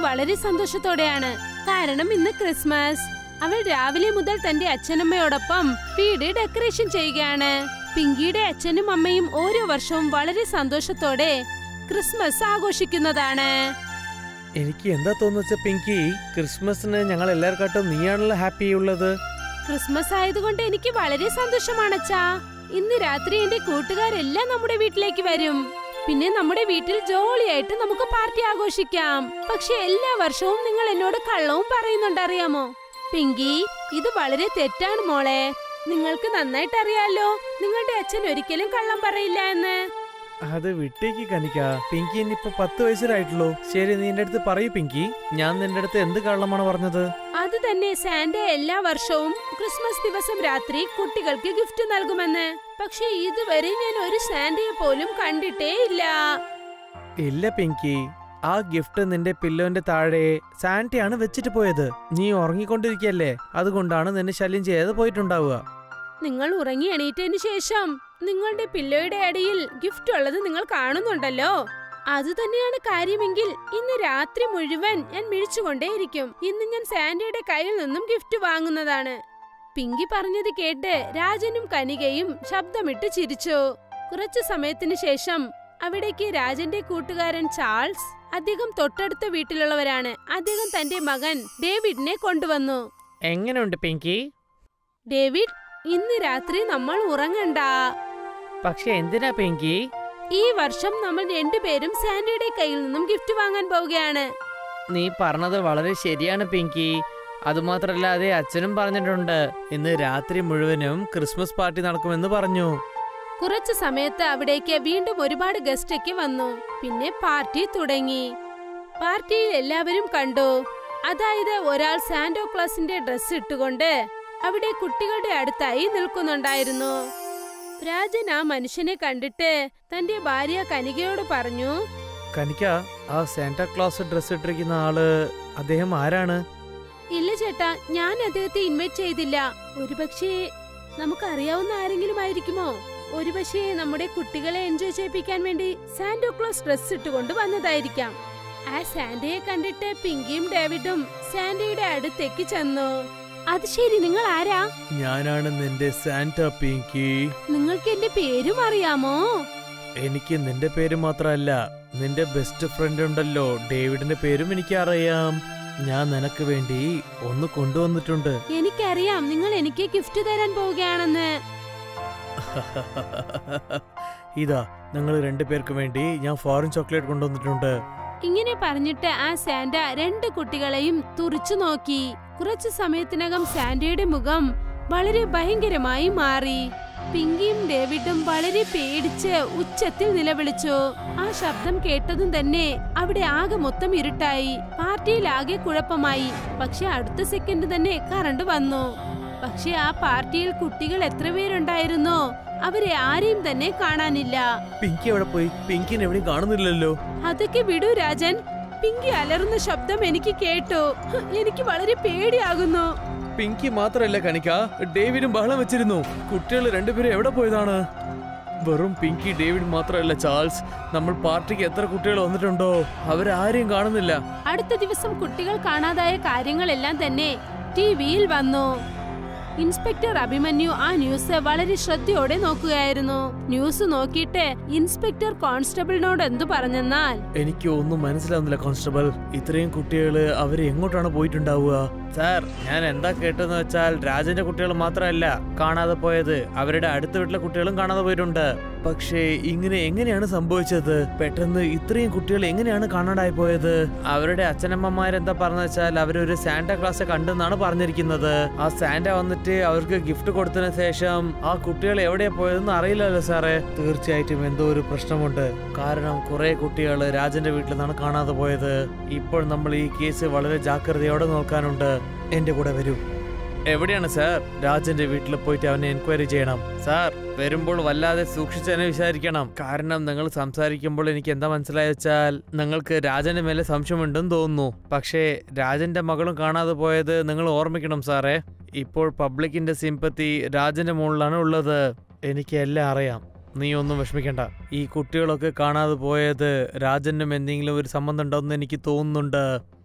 വളരെ സന്തോഷത്തോടെയാണ് കാരണം ഇന്ന് ക്രിസ്മസ് അവൾ രാവിലെ മുതൽ തന്റെ അച്ഛനമ്മയോടൊപ്പം വീട് ഡെക്കറേഷൻ ചെയ്യുകയാണ് പിങ്കിയുടെ അച്ഛനും അമ്മയും ഓരോ വർഷവും വളരെ സന്തോഷത്തോടെ ക്രിസ്മസ് ആഘോഷിക്കുന്നതാണ് എനിക്ക് എന്താ തോന്നുവച്ച പിങ്കി ക്രിസ്മസിന് ഞങ്ങൾ എല്ലാവർക്കാട്ടും നീയാണല്ലോ ഹാപ്പി ഉള്ളത് ക്രിസ്മസ് ആയതുകൊണ്ട് എനിക്ക് വളരെ സന്തോഷമാണച്ചാ ഇന്ന് രാത്രി എന്റെ കൂട്ടുകാരെല്ലാം നമ്മുടെ വീട്ടിലേക്ക് വരും പിന്നെ നമ്മുടെ വീട്ടിൽ ജോളിയായിട്ട് നമുക്ക് പാർട്ടി ആഘോഷിക്കാം പക്ഷെ എല്ലാ വർഷവും നിങ്ങൾ എന്നോട് കള്ളവും പറയുന്നുണ്ട് അറിയാമോ പിങ്കി ഇത് വളരെ തെറ്റാണ് മോളെ നിങ്ങൾക്ക് നന്നായിട്ട് അറിയാലോ നിങ്ങളുടെ അച്ഛൻ ഒരിക്കലും കള്ളം പറയില്ല എന്ന് അത് വിട്ടേക്ക് കനിക്ക പിങ്കി ഇനിയിപ്പോ പത്ത് വയസ്സിലായിട്ടുള്ളൂ ശരി നീ എന്റെ അടുത്ത് പറയൂ പിങ്കി ഞാൻ നിന്റെ അടുത്ത് എന്ത് കള്ളമാണ് പറഞ്ഞത് അത് തന്നെ സാന്റ എല്ലാ വർഷവും ക്രിസ്മസ് ദിവസം രാത്രി കുട്ടികൾക്ക് ഗിഫ്റ്റ് നൽകുമെന്ന് പക്ഷെ ഇതുവരെ ഞാൻ ഒരു സാന്റയെ പോലും കണ്ടിട്ടേ ഇല്ല ഇല്ല പിങ്കി ആ ഗിഫ്റ്റ് നിന്റെ പില്ലോന്റെ താഴെ സാന്റയാണ് വെച്ചിട്ട് പോയത് നീ ഉറങ്ങിക്കൊണ്ടിരിക്കല്ലേ അതുകൊണ്ടാണ് നിന്നെ ശല്യം ചെയ്യാതെ പോയിട്ടുണ്ടാവുക നിങ്ങൾ ഉറങ്ങി എണീറ്റതിന് ശേഷം നിങ്ങളുടെ പില്ലോയുടെ അടിയിൽ ഗിഫ്റ്റ് ഉള്ളത് നിങ്ങൾ കാണുന്നുണ്ടല്ലോ അത് തന്നെയാണ് കാര്യമെങ്കിൽ ഇന്ന് രാത്രി മുഴുവൻ ഞാൻ മിഴിച്ചുകൊണ്ടേയിരിക്കും ഇന്ന് ഞാൻ സാന്റയുടെ കയ്യിൽ നിന്നും ഗിഫ്റ്റ് വാങ്ങുന്നതാണ് പിങ്കി പറഞ്ഞത് കേട്ട് രാജനും കനികയും ശബ്ദമിട്ട് ചിരിച്ചു കുറച്ചു സമയത്തിന് ശേഷം അവിടേക്ക് രാജന്റെ കൂട്ടുകാരൻ ചാൾസ് അദ്ദേഹം തൊട്ടടുത്ത വീട്ടിലുള്ളവരാണ് അദ്ദേഹം തന്റെ മകൻ ഡേവിഡിനെ കൊണ്ടുവന്നു എങ്ങനെയുണ്ട് പിങ്കി ഡേവിഡ് ഇന്ന് രാത്രി നമ്മൾ ഉറങ്ങണ്ട പക്ഷെ എന്തിനാ പിങ്കി ഈ വർഷം നമ്മൾ രണ്ടുപേരും സാന്റയുടെ കയ്യിൽ നിന്നും ഗിഫ്റ്റ് വാങ്ങാൻ പോവുകയാണ് നീ പറഞ്ഞത് വളരെ ശരിയാണ് പിങ്കി അതുമാത്രല്ല അതേ അച്ഛനും പറഞ്ഞിട്ടുണ്ട് ഇന്ന് രാത്രി മുഴുവനും ക്രിസ്മസ് പാർട്ടി നടക്കുമെന്ന് പറഞ്ഞു കുറച്ചു സമയത്ത് അവിടേക്ക് വീണ്ടും ഒരുപാട് ഗസ്റ്റ് ഒക്കെ വന്നു പിന്നെ പാർട്ടി തുടങ്ങി പാർട്ടിയിൽ എല്ലാവരും കണ്ടു അതായത് ഒരാൾ സാന്റോ ക്ലാസിന്റെ ഡ്രസ് ഇട്ടുകൊണ്ട് അവിടെ കുട്ടികളുടെ അടുത്തായി നിൽക്കുന്നുണ്ടായിരുന്നു രാജൻ ആ മനുഷ്യനെ കണ്ടിട്ട് തന്റെ ഭാര്യ കനികയോട് പറഞ്ഞു കനിക്ക ആ സാന്റാ ക്ലോസ് ഡ്രസ് ഇട്ടിരിക്കുന്ന ആള് അദ്ദേഹം ആരാണ് ഇല്ല ചേട്ടാ ഞാൻ അദ്ദേഹത്തെ ഇൻവൈറ്റ് ചെയ്തില്ല ഒരുപക്ഷേ നമുക്കറിയാവുന്ന ആരെങ്കിലും ആയിരിക്കുമോ ഒരുപക്ഷേ നമ്മുടെ കുട്ടികളെ എൻജോയ് ചെയ്യിപ്പിക്കാൻ വേണ്ടി സാന്റോ ക്ലോസ് ഡ്രസ് ഇട്ടുകൊണ്ട് വന്നതായിരിക്കാം ആ സാന്റയെ കണ്ടിട്ട് പിങ്കിയും ഡേവിഡും സാന്റയുടെ അടുത്തേക്ക് ചെന്നു അത് ശരി നിങ്ങൾ ആരാ ഞാനാണ് നിന്റെ സാന്റ പിങ്കി നിങ്ങൾക്ക് എന്റെ പേരും അറിയാമോ എനിക്ക് നിന്റെ പേര് മാത്രമല്ല നിന്റെ ബെസ്റ്റ് ഫ്രണ്ട് ഉണ്ടല്ലോ ഡേവിഡിന്റെ പേരും എനിക്ക് അറിയാം ഞാൻ നിനക്ക് വേണ്ടി ഒന്ന് കൊണ്ടുവന്നിട്ടുണ്ട് എനിക്കറിയാം നിങ്ങൾ എനിക്ക് ഗിഫ്റ്റ് തരാൻ പോവുകയാണെന്ന് ഇതാ നിങ്ങൾ രണ്ടുപേർക്ക് വേണ്ടി ഞാൻ ഫോറിൻ ചോക്ലേറ്റ് കൊണ്ടുവന്നിട്ടുണ്ട് ഇങ്ങനെ പറഞ്ഞിട്ട് ആ സാന്റ രണ്ട് കുട്ടികളെയും തുറിച്ചു നോക്കി കുറച്ചു സമയത്തിനകം സാന്റയുടെ മുഖം വളരെ ഭയങ്കരമായി മാറി പിങ്കിയും ഡേവിഡും വളരെ പേടിച്ച് ഉച്ചത്തിൽ നിലവിളിച്ചു ആ ശബ്ദം കേട്ടതും തന്നെ അവിടെ ആകെ മൊത്തം ഇരുട്ടായി പാർട്ടിയിൽ ആകെ കുഴപ്പമായി പക്ഷെ അടുത്ത സെക്കൻഡ് തന്നെ കറണ്ട് വന്നു പക്ഷെ ആ പാർട്ടിയിൽ കുട്ടികൾ എത്ര പേരുണ്ടായിരുന്നോ അവരെ ആരെയും തന്നെ കാണാനില്ല പിങ്കി എവിടെ പോയി പിങ്കിനെ എവിടെയും കാണുന്നില്ലല്ലോ അതൊക്കെ വിടൂ രാജൻ പിങ്കി അലറുന്ന ശബ്ദം എനിക്ക് കേട്ടു ഹ്, എനിക്ക് വളരെ പേടിയാകുന്നു പിങ്കി മാത്രല്ല കണിക്ക ഡേവിഡും ബഹളം വെച്ചിരുന്നു കുട്ടികൾ രണ്ടുപേരും എവിടെ പോയതാണ് വെറും പിങ്കി ഡേവിഡ് മാത്രമല്ല ചാൾസ് നമ്മൾ പാർട്ടിക്ക് എത്ര കുട്ടികൾ വന്നിട്ടുണ്ടോ അവരാരെയും കാണുന്നില്ല അടുത്ത ദിവസം കുട്ടികൾ കാണാതായ കാര്യങ്ങളെല്ലാം തന്നെ ടിവിയിൽ വന്നു ഇൻസ്പെക്ടർ അഭിമന്യു ആ ന്യൂസ് വളരെ ശ്രദ്ധയോടെ നോക്കുകയായിരുന്നു ന്യൂസ് നോക്കിയിട്ട് ഇൻസ്പെക്ടർ കോൺസ്റ്റബിളിനോട് എന്തു പറഞ്ഞെന്നാൽ എനിക്ക് ഒന്നും മനസ്സിലാവുന്നില്ല കോൺസ്റ്റബിൾ ഇത്രയും കുട്ടികള് അവര് എങ്ങോട്ടാണ് പോയിട്ടുണ്ടാവുക സാർ ഞാൻ എന്താ കേട്ടെന്ന് വെച്ചാൽ രാജന്റെ കുട്ടികൾ മാത്രമല്ല കാണാതെ പോയത് അവരുടെ അടുത്ത വീട്ടിലെ കുട്ടികളും കാണാതെ പോയിട്ടുണ്ട് പക്ഷേ ഇങ്ങനെ എങ്ങനെയാണ് സംഭവിച്ചത് പെട്ടെന്ന് ഇത്രയും കുട്ടികൾ എങ്ങനെയാണ് കാണാണ്ടായി പോയത് അവരുടെ അച്ഛനമ്മമാരെന്താ പറഞ്ഞ വെച്ചാൽ അവരൊരു സാന്റ ക്ലാസ് കണ്ടെന്നാണ് പറഞ്ഞിരിക്കുന്നത് ആ സാന്റ വന്നിട്ട് അവർക്ക് ഗിഫ്റ്റ് കൊടുത്തതിന് ശേഷം ആ കുട്ടികൾ എവിടെയാ പോയതെന്ന് അറിയില്ലല്ലോ സാറേ തീർച്ചയായിട്ടും എന്തോ ഒരു പ്രശ്നമുണ്ട് കാരണം കുറെ കുട്ടികൾ രാജന്റെ വീട്ടിൽ നിന്നാണ് കാണാതെ പോയത് ഇപ്പോൾ നമ്മൾ ഈ കേസ് വളരെ ജാഗ്രതയോടെ നോക്കാനുണ്ട് എന്റെ കൂടെ വരൂ എവിടെയാണ് സാർ രാജന്റെ വീട്ടിൽ പോയിട്ട് അവനെ എൻക്വയറി ചെയ്യണം സാർ വരുമ്പോൾ വല്ലാതെ സൂക്ഷിച്ച് തന്നെ വിചാരിക്കണം കാരണം നിങ്ങൾ സംസാരിക്കുമ്പോൾ എനിക്ക് എന്താ മനസ്സിലായ വെച്ചാൽ നിങ്ങൾക്ക് രാജന്റെ മേലെ സംശയമുണ്ടെന്ന് തോന്നുന്നു പക്ഷേ രാജന്റെ മകളും കാണാതെ പോയത് നിങ്ങൾ ഓർമ്മിക്കണം സാറേ ഇപ്പോൾ പബ്ലിക്കിന്റെ സിമ്പത്തി രാജന്റെ മുകളിലാണ് ഉള്ളത് എനിക്ക് എല്ലാം അറിയാം നീ ഒന്നും വിഷമിക്കണ്ട ഈ കുട്ടികളൊക്കെ കാണാതെ പോയത് രാജനും എന്തെങ്കിലും ഒരു സംബന്ധം ഉണ്ടോന്ന് എനിക്ക് തോന്നുന്നുണ്ട്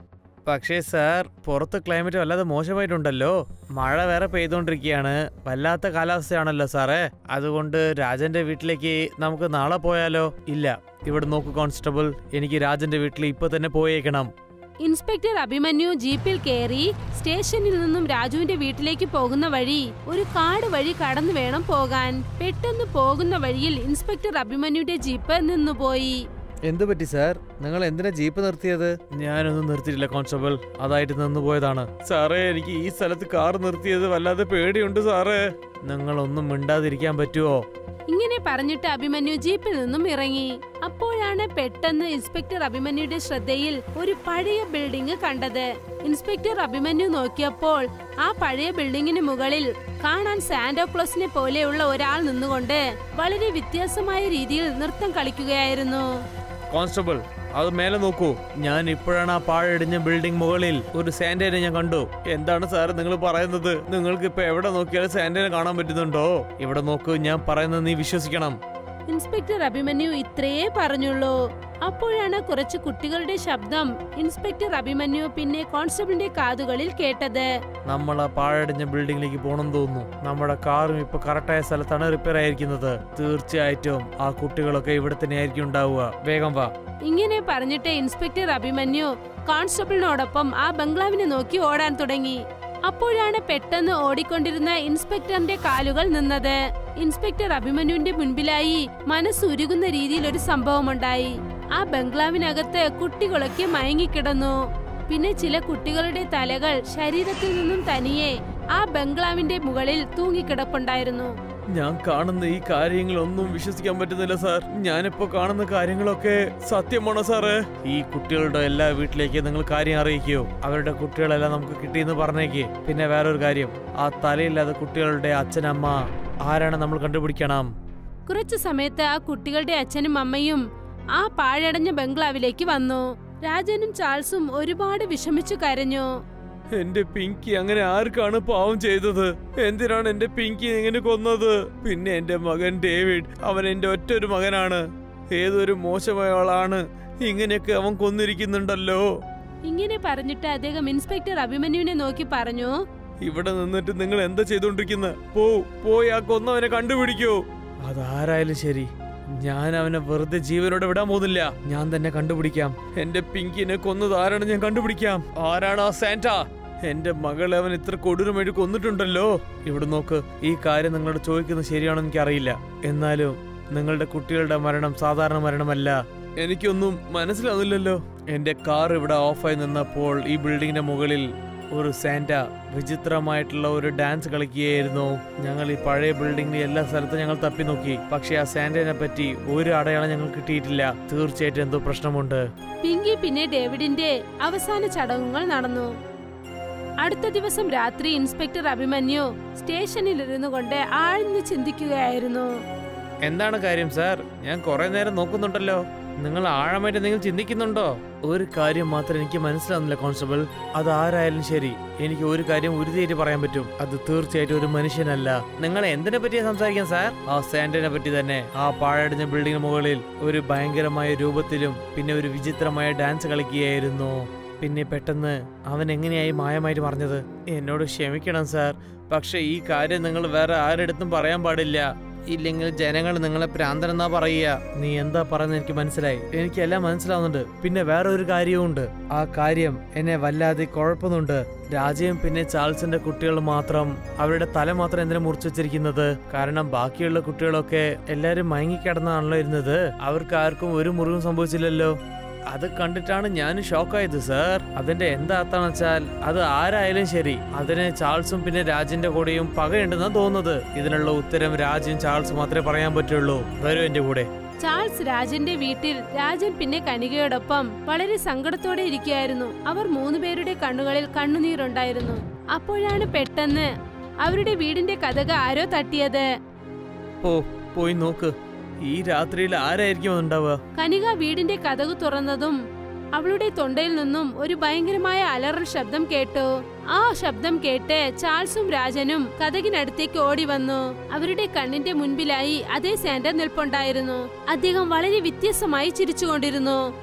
പക്ഷേ സാർ പുറത്ത് ക്ലൈമറ്റ് വല്ലാതെ മോശമായിട്ടുണ്ടല്ലോ മഴ വേറെ പെയ്തുകൊണ്ടിരിക്കുകയാണ് വല്ലാത്ത കാലാവസ്ഥയാണല്ലോ സാറേ അതുകൊണ്ട് രാജന്റെ വീട്ടിലേക്ക് നമുക്ക് നാളെ പോയാലോ ഇല്ല ഇവിടെ നോക്കൂ കോൺസ്റ്റബിൾ എനിക്ക് രാജന്റെ വീട്ടിൽ ഇപ്പൊ തന്നെ പോയേക്കണം ഇൻസ്പെക്ടർ അഭിമന്യു ജീപ്പിൽ കയറി സ്റ്റേഷനിൽ നിന്നും രാജുവിന്റെ വീട്ടിലേക്ക് പോകുന്ന വഴി ഒരു കാട് വഴി കടന്നു വേണം പോകാൻ പെട്ടെന്ന് പോകുന്ന വഴിയിൽ ഇൻസ്പെക്ടർ അഭിമന്യുന്റെ ജീപ്പ് നിന്നുപോയി എന്തു പറ്റി സാർ നിങ്ങൾ എന്തിനാ ജീപ്പ് നിർത്തിയത് ഞാനൊന്നും നിർത്തിയിട്ടില്ല കോൺസ്റ്റബിൾ അതായിട്ട് നിന്ന് പോയതാണ് സാറേ എനിക്ക് ഈ സ്ഥലത്ത് കാർ നിർത്തിയത് വല്ലാതെ പേടിയുണ്ട് സാറേ നിങ്ങളൊന്നും മിണ്ടാതിരിക്കാൻ പറ്റുമോ ഇങ്ങനെ പറഞ്ഞിട്ട് അഭിമന്യു ജീപ്പിൽ നിന്നും ഇറങ്ങി അപ്പോഴാണ് പെട്ടെന്ന് ഇൻസ്പെക്ടർ അഭിമന്യുയുടെ ശ്രദ്ധയിൽ ഒരു പഴയ ബിൽഡിംഗ് കണ്ടത് ഇൻസ്പെക്ടർ അഭിമന്യു നോക്കിയപ്പോൾ ആ പഴയ ബിൽഡിങ്ങിന് മുകളിൽ കാണാൻ സാന്റോക്ലോസിനെ പോലെയുള്ള ഒരാൾ നിന്നുകൊണ്ട് വളരെ വ്യത്യാസമായ രീതിയിൽ നൃത്തം കളിക്കുകയായിരുന്നു കോൺസ്റ്റബിൾ അത് മേലെ നോക്കൂ ഞാൻ ഇപ്പോഴാണ് ആ പാഴടിഞ്ഞ ബിൽഡിംഗ് മുകളിൽ ഒരു സാന്റേനെ ഞാൻ കണ്ടു എന്താണ് സാർ നിങ്ങൾ പറയുന്നത് നിങ്ങൾക്ക് ഇപ്പൊ എവിടെ നോക്കിയാലും സാന്റേനെ കാണാൻ പറ്റുന്നുണ്ടോ ഇവിടെ നോക്കൂ ഞാൻ പറയുന്നത് നീ വിശ്വസിക്കണം ഇൻസ്പെക്ടർ അഭിമന്യു ഇത്രയേ പറഞ്ഞുള്ളൂ അപ്പോഴാണ് കുറച്ച് കുട്ടികളുടെ ശബ്ദം ഇൻസ്പെക്ടർ അഭിമന്യു പിന്നെ കോൺസ്റ്റബിളിന്റെ കാതുകളിൽ കേട്ടത് നമ്മൾ ആ പാഴടിഞ്ഞ ബിൽഡിംഗിലേക്ക് പോകണം തോന്നുന്നു നമ്മുടെ കാറും ഇപ്പൊ കറക്റ്റായ സ്ഥലത്താണ് റിപ്പയർ ആയിരിക്കുന്നത് തീർച്ചയായിട്ടും ആ കുട്ടികളൊക്കെ ഇവിടെ തന്നെ ആയിരിക്കും ഉണ്ടാവുക വേഗം വാ ഇങ്ങനെ പറഞ്ഞിട്ട് ഇൻസ്പെക്ടർ അഭിമന്യു കോൺസ്റ്റബിളിനോടൊപ്പം ആ ബംഗ്ലാവിനെ നോക്കി ഓടാൻ തുടങ്ങി അപ്പോഴാണ് പെട്ടെന്ന് ഓടിക്കൊണ്ടിരുന്ന ഇൻസ്പെക്ടറിന്റെ കാലുകൾ നിന്നത് ഇൻസ്പെക്ടർ അഭിമന്യുവിന്റെ മുൻപിലായി മനസ്സുരുകുന്ന രീതിയിൽ ഒരു സംഭവമുണ്ടായി ആ ബംഗ്ലാവിനകത്ത് കുട്ടികളൊക്കെ മയങ്ങിക്കിടന്നു പിന്നെ ചില കുട്ടികളുടെ തലകൾ ശരീരത്തിൽ നിന്നും തനിയെ ആ ബംഗ്ലാവിന്റെ മുകളിൽ തൂങ്ങിക്കിടപ്പുണ്ടായിരുന്നു ഞാൻ കാണുന്ന ഈ കാര്യങ്ങളൊന്നും വിശ്വസിക്കാൻ പറ്റുന്നില്ല സാർ ഞാനിപ്പോ കാണുന്ന കാര്യങ്ങളൊക്കെ സത്യമാണോ സാറ് ഈ കുട്ടികളുടെ എല്ലാ വീട്ടിലേക്ക് നിങ്ങൾ കാര്യം അറിയിക്കോ അവരുടെ കുട്ടികളെല്ലാം നമുക്ക് കിട്ടിയെന്ന് പറഞ്ഞേക്ക് പിന്നെ വേറൊരു കാര്യം ആ തലയില്ലാത്ത കുട്ടികളുടെ അച്ഛനമ്മ ആരാണ് നമ്മൾ കണ്ടുപിടിക്കണം കുറച്ചു സമയത്ത് ആ കുട്ടികളുടെ അച്ഛനും അമ്മയും ആ പാഴടഞ്ഞ ബംഗ്ലാവിലേക്ക് വന്നു രാജനും ചാൾസും ഒരുപാട് വിഷമിച്ചു കരഞ്ഞു എന്റെ പിങ്കി അങ്ങനെ ആർക്കാണ് പാവം ചെയ്തത് എന്തിനാണ് എന്റെ പിങ്കി ഇങ്ങനെ കൊന്നത് പിന്നെ എന്റെ മകൻ ഡേവിഡ് അവൻ എന്റെ ഒറ്റ ഒരു മകനാണ് ഏതൊരു മോശമായ ആളാണ് ഇങ്ങനെയൊക്കെ അവൻ കൊന്നിരിക്കുന്നുണ്ടല്ലോ ഇങ്ങനെ പറഞ്ഞിട്ട് അദ്ദേഹം ഇൻസ്പെക്ടർ അഭിമന്യുവിനെ നോക്കി പറഞ്ഞു ഇവിടെ നിന്നിട്ട് നിങ്ങൾ എന്താ ചെയ്തോണ്ടിരിക്കുന്ന പോ പോയി ആ കൊന്നവനെ കണ്ടുപിടിക്കോ അതാരായാലും ശരി ഞാൻ അവനെ വെറുതെ ജീവനോടെ വിടാൻ പോകുന്നില്ല ഞാൻ തന്നെ കണ്ടുപിടിക്കാം എന്റെ പിങ്കിനെ കൊന്നത് ആരാണ് ഞാൻ കണ്ടുപിടിക്കാം ആരാണ് ആ സാന്റ എന്റെ മകളെ അവൻ ഇത്ര കൊടൂരമായിട്ട് കൊന്നിട്ടുണ്ടല്ലോ ഇവിടെ നോക്ക് ഈ കാര്യം നിങ്ങളോട് ചോദിക്കുന്നത് ശരിയാണെന്ന് എനിക്കറിയില്ല എന്നാലും നിങ്ങളുടെ കുട്ടികളുടെ മരണം സാധാരണ മരണമല്ല എനിക്കൊന്നും മനസ്സിലാവുന്നില്ലല്ലോ എന്റെ കാർ ഇവിടെ ഓഫായി നിന്നപ്പോൾ ഈ ബിൽഡിങ്ങിന്റെ മുകളിൽ ഒരു സാന്റ വിചിത്രമായിട്ടുള്ള ഒരു ഡാൻസ് കളിക്കുകയായിരുന്നു ഞങ്ങൾ ഈ പഴയ ബിൽഡിംഗിന്റെ എല്ലാ സ്ഥലത്തും ഞങ്ങൾ തപ്പി നോക്കി പക്ഷെ ആ സാന്റയെ പറ്റി ഒരു അടയാളം ഞങ്ങൾ കിട്ടിയിട്ടില്ല തീർച്ചയായിട്ടും എന്തോ പ്രശ്നമുണ്ട് പിങ്കി പിന്നെ ഡേവിഡിന്റെ അവസാന ചടങ്ങുകൾ നടന്നു അടുത്ത ദിവസം രാത്രി ഇൻസ്പെക്ടർ അഭിമന്യു സ്റ്റേഷനിൽ ഇരുന്നു കൊണ്ട് ആഴ്ന്നു ചിന്തിക്കുകയായിരുന്നു എന്താണ് കാര്യം സാർ ഞാൻ കുറെ നേരം നോക്കുന്നുണ്ടല്ലോ നിങ്ങൾ ആഴമായിട്ട് നിങ്ങൾ ചിന്തിക്കുന്നുണ്ടോ ഒരു കാര്യം മാത്രം എനിക്ക് മനസ്സിലാവുന്നില്ല കോൺസ്റ്റബിൾ അത് ആരായാലും ശരി എനിക്ക് ഒരു കാര്യം ഉരുതിയായിട്ട് പറയാൻ പറ്റും അത് തീർച്ചയായിട്ടും ഒരു മനുഷ്യനല്ല നിങ്ങൾ എന്തിനെ പറ്റിയാ സംസാരിക്കാൻ സാർ ആ സാന്റിനെ പറ്റി തന്നെ ആ പാഴടിഞ്ഞ ബിൽഡിങ്ങിന് മുകളിൽ ഒരു ഭയങ്കരമായ രൂപത്തിലും പിന്നെ ഒരു വിചിത്രമായ ഡാൻസ് കളിക്കുകയായിരുന്നു പിന്നെ പെട്ടെന്ന് അവൻ എങ്ങനെയായി മായമായിട്ട് പറഞ്ഞത് എന്നോട് ക്ഷമിക്കണം സാർ പക്ഷെ ഈ കാര്യം നിങ്ങൾ വേറെ ആരെടുത്തും പറയാൻ പാടില്ല ഇല്ലെങ്കിൽ ജനങ്ങൾ നിങ്ങളെ പ്രാന്തനെന്നാ പറയുക നീ എന്താ പറയുന്നത് എനിക്ക് മനസ്സിലായി എനിക്കെല്ലാം മനസ്സിലാവുന്നുണ്ട് പിന്നെ വേറെ ഒരു കാര്യവുമുണ്ട് ആ കാര്യം എന്നെ വല്ലാതെ കുഴപ്പമുണ്ട് രാജയും പിന്നെ ചാൾസിന്റെ കുട്ടികൾ മാത്രം അവരുടെ തല മാത്രം എന്തിനാ മുറിച്ചു വെച്ചിരിക്കുന്നത് കാരണം ബാക്കിയുള്ള കുട്ടികളൊക്കെ എല്ലാരും മയങ്ങിക്കിടന്നാണല്ലോ ഇരുന്നത് അവർക്ക് ആർക്കും ഒരു മുറിവും സംഭവിച്ചില്ലല്ലോ അത് കണ്ടിട്ടാണ് ഞാൻ ഷോക്കായത് സാർ അതിന്റെ എന്താ അർത്ഥം വെച്ചാൽ അത് ആരായാലും ശരി അതിന് ചാൾസും പിന്നെ രാജിന്റെ കൂടെയും പകയുണ്ടെന്നാ തോന്നുന്നത് ഇതിനുള്ള ഉത്തരം രാജും ചാൾസും മാത്രമേ പറയാൻ പറ്റുള്ളൂ വരൂ എന്റെ കൂടെ ചാൾസ് രാജന്റെ വീട്ടിൽ രാജൻ പിന്നെ കനികയോടൊപ്പം വളരെ സങ്കടത്തോടെ ഇരിക്കുകയായിരുന്നു അവർ മൂന്നുപേരുടെ കണ്ണുകളിൽ കണ്ണുനീരുണ്ടായിരുന്നു അപ്പോഴാണ് പെട്ടെന്ന് അവരുടെ വീടിന്റെ കഥക ആരോ തട്ടിയത് ഓ പോയി നോക്ക് ഈ രാത്രിയിൽ ആരായിരിക്കും ഉണ്ടാവുക കനിക വീടിന്റെ കഥകു തുറന്നതും അവളുടെ തൊണ്ടയിൽ നിന്നും ഒരു ഭയങ്കരമായ അലറൽ ശബ്ദം കേട്ടു ആ ശബ്ദം കേട്ട് ചാൾസും രാജനും കഥകിനടുത്തേക്ക് ഓടി വന്നു അവരുടെ കണ്ണിന്റെ മുൻപിലായി അതേ സാന്റ നിൽപ്പുണ്ടായിരുന്നു അദ്ദേഹം വളരെ വ്യത്യസ്തമായി ചിരിച്ചുകൊണ്ടിരുന്നു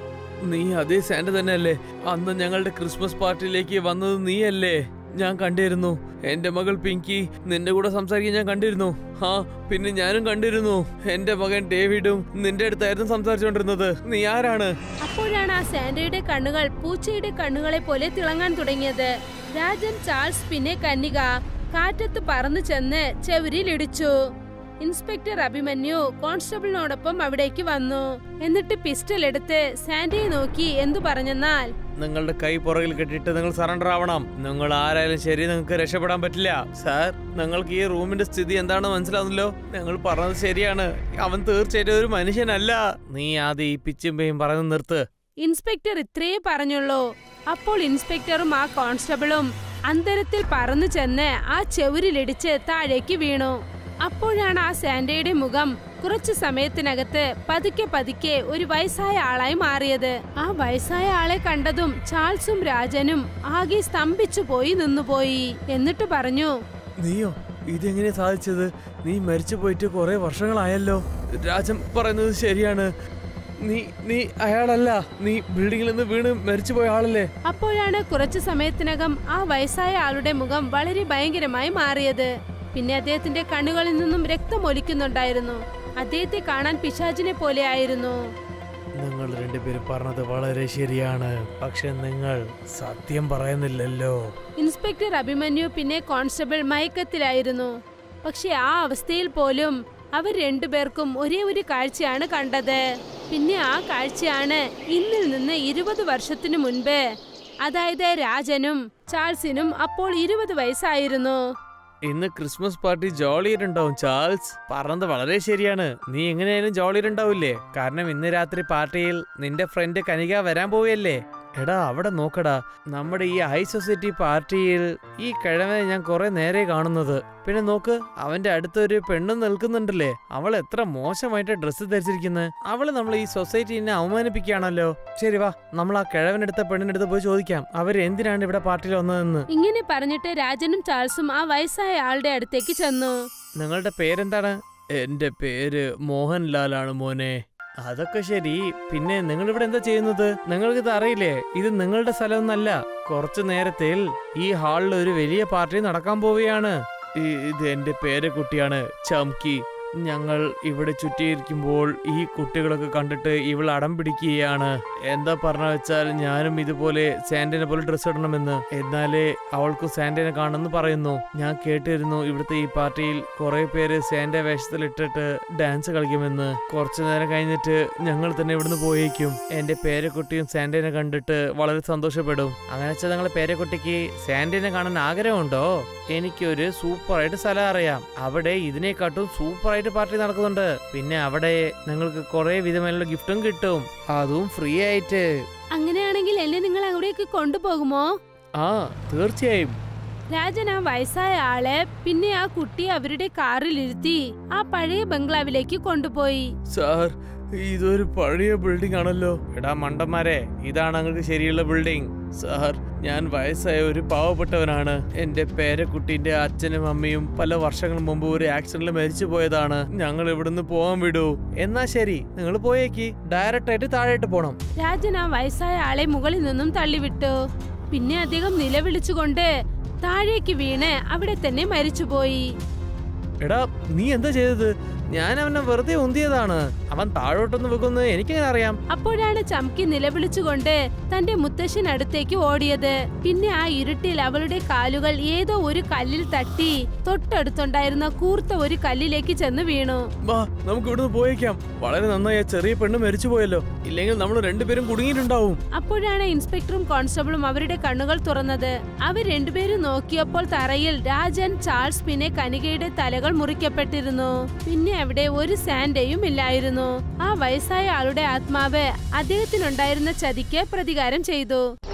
നീ അതേ സാൻഡ തന്നെയല്ലേ അന്ന് ഞങ്ങളുടെ ക്രിസ്മസ് പാർട്ടിയിലേക്ക് വന്നത് നീയല്ലേ ഞാൻ കണ്ടിരുന്നു എന്റെ മകൾ പിങ്കി നിന്റെ കൂടെ സംസാരിക്കാൻ ഞാൻ കണ്ടിരുന്നു ആ പിന്നെ ഞാനും കണ്ടിരുന്നു എന്റെ മകൻ ഡേവിഡും നിന്റെ അടുത്തായിരുന്നു സംസാരിച്ചുകൊണ്ടിരുന്നത് നീ ആരാണ് അപ്പോഴാണ് ആ സാൻഡയുടെ കണ്ണുകൾ പൂച്ചയുടെ കണ്ണുകളെ പോലെ തിളങ്ങാൻ തുടങ്ങിയത് രാജൻ ചാൾസ് പിന്നെ കന്യക കാറ്റത്ത് പറന്നു ചെന്ന് ചെവിരിലിടിച്ചു ഇൻസ്പെക്ടർ അഭിമന്യു കോൺസ്റ്റബിളിനോടൊപ്പം അവിടേക്ക് വന്നു എന്നിട്ട് പിസ്റ്റൾ എടുത്ത് സാൻഡയെ നോക്കി എന്തു പറഞ്ഞെന്നാൽ നിങ്ങളുടെ കൈ പുറകിൽ കെട്ടിയിട്ട് നിങ്ങൾ സറണ്ടർ ആവണം നിങ്ങൾ ആരായാലും ശരി നിങ്ങൾക്ക് രക്ഷപ്പെടാൻ പറ്റില്ല സാർ നിങ്ങൾക്ക് ഈ റൂമിന്റെ സ്ഥിതി എന്താണെന്ന് മനസ്സിലാവുന്നല്ലോ ഞങ്ങൾ പറഞ്ഞത് ശരിയാണ് അവൻ തീർച്ചയായിട്ടും ഒരു മനുഷ്യനല്ല നീ ആദ്യം ഈ പിച്ചും പേയും പറഞ്ഞു നിർത്ത് ഇൻസ്പെക്ടർ ഇത്രയേ പറഞ്ഞുള്ളൂ അപ്പോൾ ഇൻസ്പെക്ടറും ആ കോൺസ്റ്റബിളും അന്തരത്തിൽ പറന്നു ചെന്ന് ആ ചെവുരിലിടിച്ച് താഴേക്ക് വീണു അപ്പോഴാണ് ആ സാൻഡയുടെ മുഖം കുറച്ചു സമയത്തിനകത്ത് പതുക്കെ പതുക്കെ ഒരു വയസ്സായ ആളായി മാറിയത് ആ വയസ്സായ ആളെ കണ്ടതും ചാൾസും രാജനും ആകെ സ്തംഭിച്ചു പോയി നിന്നുപോയി എന്നിട്ട് പറഞ്ഞു നീയോ ഇതെങ്ങനെ സാധിച്ചത് നീ മരിച്ചു പോയിട്ട് കുറെ വർഷങ്ങളായല്ലോ രാജൻ പറയുന്നത് ശരിയാണ് നീ നീ അയാളല്ല നീ ബിൽഡിങ്ങിൽ നിന്ന് വീണ് മരിച്ചുപോയ ആളല്ലേ അപ്പോഴാണ് കുറച്ചു സമയത്തിനകം ആ വയസ്സായ ആളുടെ മുഖം വളരെ ഭയങ്കരമായി മാറിയത് പിന്നെ അദ്ദേഹത്തിന്റെ കണ്ണുകളിൽ നിന്നും രക്തം ഒലിക്കുന്നുണ്ടായിരുന്നു അദ്ദേഹത്തെ കാണാൻ പിശാചിനെ പോലെ ആയിരുന്നു നിങ്ങൾ രണ്ടുപേരും പറഞ്ഞത് വളരെ ശരിയാണ് പക്ഷെ നിങ്ങൾ സത്യം പറയുന്നില്ലല്ലോ ഇൻസ്പെക്ടർ അഭിമന്യു പിന്നെ കോൺസ്റ്റബിൾ മയക്കത്തിലായിരുന്നു പക്ഷെ ആ അവസ്ഥയിൽ പോലും അവർ രണ്ടുപേർക്കും ഒരേ ഒരു കാഴ്ചയാണ് കണ്ടത് പിന്നെ ആ കാഴ്ചയാണ് ഇന്നിൽ നിന്ന് ഇരുപത് വർഷത്തിനു മുൻപ് അതായത് രാജനും ചാൾസിനും അപ്പോൾ ഇരുപത് വയസ്സായിരുന്നു ഇന്ന് ക്രിസ്മസ് പാർട്ടി ജോളിയിട്ടുണ്ടാവും ചാൾസ് പറഞ്ഞത് വളരെ ശരിയാണ് നീ എങ്ങനെയായാലും ജോളിയിട്ടുണ്ടാവില്ലേ കാരണം ഇന്ന് രാത്രി പാർട്ടിയിൽ നിന്റെ ഫ്രണ്ട് കനിക വരാൻ പോവുകയല്ലേ എടാ അവിടെ നോക്കടാ നമ്മുടെ ഈ ഹൈ സൊസൈറ്റി പാർട്ടിയിൽ ഈ കിഴവനെ ഞാൻ കുറെ നേരെ കാണുന്നത് പിന്നെ നോക്ക് അവന്റെ അടുത്തൊരു പെണ്ണും നിൽക്കുന്നുണ്ടല്ലേ അവൾ എത്ര മോശമായിട്ട് ഡ്രസ്സ് ധരിച്ചിരിക്കുന്നത് അവള് നമ്മൾ ഈ സൊസൈറ്റിനെ അവമാനിപ്പിക്കുകയാണല്ലോ ശരി വാ നമ്മൾ ആ കിഴവനെടുത്ത പെണ്ണിനടുത്ത് പോയി ചോദിക്കാം അവർ എന്തിനാണ് ഇവിടെ പാർട്ടിയിൽ വന്നതെന്ന് ഇങ്ങനെ പറഞ്ഞിട്ട് രാജനും ചാൾസും ആ വയസ്സായ ആളുടെ അടുത്തേക്ക് ചെന്നു നിങ്ങളുടെ പേരെന്താണ് എന്റെ പേര് മോഹൻലാലാണ് മോനെ അതൊക്കെ ശരി പിന്നെ നിങ്ങൾ ഇവിടെ എന്താ ചെയ്യുന്നത് നിങ്ങൾക്ക് ഇത് അറിയില്ലേ ഇത് നിങ്ങളുടെ സ്ഥലമൊന്നല്ല കുറച്ചു നേരത്തിൽ ഈ ഹാളിൽ ഒരു വലിയ പാർട്ടി നടക്കാൻ പോവുകയാണ് ഈ- ഇത് എന്റെ പേരക്കുട്ടിയാണ് ചംകി ഞങ്ങൾ ഇവിടെ ചുറ്റിയിരിക്കുമ്പോൾ ഈ കുട്ടികളൊക്കെ കണ്ടിട്ട് ഇവൾ അടം പിടിക്കുകയാണ് എന്താ പറഞ്ഞ വെച്ചാൽ ഞാനും ഇതുപോലെ സാന്റനെ പോലെ ഡ്രസ് ഇടണമെന്ന് എന്നാലേ അവൾക്ക് സാന്റനെ കാണുമെന്ന് പറയുന്നു ഞാൻ കേട്ടിരുന്നു ഇവിടുത്തെ ഈ പാർട്ടിയിൽ കുറെ പേര് സാന്റ വേഷത്തിൽ ഇട്ടിട്ട് ഡാൻസ് കളിക്കുമെന്ന് കുറച്ചു നേരം കഴിഞ്ഞിട്ട് ഞങ്ങൾ തന്നെ ഇവിടുന്ന് പോയേക്കും എന്റെ പേരക്കുട്ടിയും സാന്റനെ കണ്ടിട്ട് വളരെ സന്തോഷപ്പെടും അങ്ങനെ വെച്ചാൽ നിങ്ങളെ പേരക്കുട്ടിക്ക് സാന്റനെ കാണാൻ ആഗ്രഹമുണ്ടോ എനിക്കൊരു സൂപ്പറായിട്ട് സ്ഥലം അറിയാം അവിടെ ഇതിനെക്കാട്ടും സൂപ്പറായിട്ട് പാർട്ടി നടക്കുന്നുണ്ട് പിന്നെ അവിടെ നിങ്ങൾക്ക് കുറെ വിധമായുള്ള ഗിഫ്റ്റും കിട്ടും അതും ഫ്രീ ആയിട്ട് അങ്ങനെയാണെങ്കിൽ എന്നെ നിങ്ങൾ അവിടേക്ക് കൊണ്ടുപോകുമോ ആ തീർച്ചയായും രാജൻ ആ വയസ്സായ ആളെ പിന്നെ ആ കുട്ടിയെ അവരുടെ കാറിൽ ഇരുത്തി ആ പഴയ ബംഗ്ലാവിലേക്ക് കൊണ്ടുപോയി സാർ ഇതൊരു പഴയ ബിൽഡിംഗ് ആണല്ലോ എടാ മണ്ടന്മാരെ ഇതാണ് നിങ്ങൾക്ക് ശരിയുള്ള ബിൽഡിംഗ് സാർ ഞാൻ വയസ്സായ ഒരു പാവപ്പെട്ടവനാണ് എന്റെ പേരക്കുട്ടീന്റെ അച്ഛനും അമ്മയും പല വർഷങ്ങൾ മുമ്പ് ഒരു ആക്സിഡന്റിൽ മരിച്ചു പോയതാണ് ഞങ്ങൾ ഇവിടുന്ന് പോകാൻ വിടൂ എന്നാ ശരി നിങ്ങൾ പോയേക്ക് ഡയറക്റ്റ് ആയിട്ട് താഴേട്ട് പോണം രാജൻ ആ വയസ്സായ ആളെ മുകളിൽ നിന്നും തള്ളിവിട്ടു പിന്നെ അദ്ദേഹം നിലവിളിച്ചുകൊണ്ട് താഴേക്ക് വീണ് അവിടെ തന്നെ മരിച്ചുപോയി എടാ നീ എന്താ ചെയ്തത് ഞാൻ അവനെ വെറുതെ ഉന്തിയതാണ് അവൻ താഴോട്ടൊന്ന് വെക്കുമെന്ന് എനിക്കെങ്ങനെ അറിയാം അപ്പോഴാണ് ചംകി നിലവിളിച്ചുകൊണ്ട് തന്റെ മുത്തശ്ശൻ അടുത്തേക്ക് ഓടിയത് പിന്നെ ആ ഇരുട്ടിൽ അവളുടെ കാലുകൾ ഏതോ ഒരു കല്ലിൽ തട്ടി തൊട്ടടുത്തുണ്ടായിരുന്ന കൂർത്ത ഒരു കല്ലിലേക്ക് ചെന്ന് വീണു വാ നമുക്ക് ഇവിടുന്ന് പോയേക്കാം വളരെ നന്നായി ആ ചെറിയ പെണ്ണ് മരിച്ചു പോയല്ലോ ഇല്ലെങ്കിൽ നമ്മൾ രണ്ടുപേരും കുടുങ്ങിയിട്ടുണ്ടാവും അപ്പോഴാണ് ഇൻസ്പെക്ടറും കോൺസ്റ്റബിളും അവരുടെ കണ്ണുകൾ തുറന്നത് അവർ രണ്ടുപേരും നോക്കിയപ്പോൾ തറയിൽ രാജൻ ചാൾസ് പിന്നെ കനികയുടെ തലകൾ മുറിക്കപ്പെട്ടിരുന്നു പിന്നെ അവിടെ ഒരു സാൻഡയും ഇല്ലായിരുന്നു ആ വയസ്സായ ആളുടെ ആത്മാവ് അദ്ദേഹത്തിനുണ്ടായിരുന്ന ചതിക്ക് പ്രതികാരം ചെയ്തു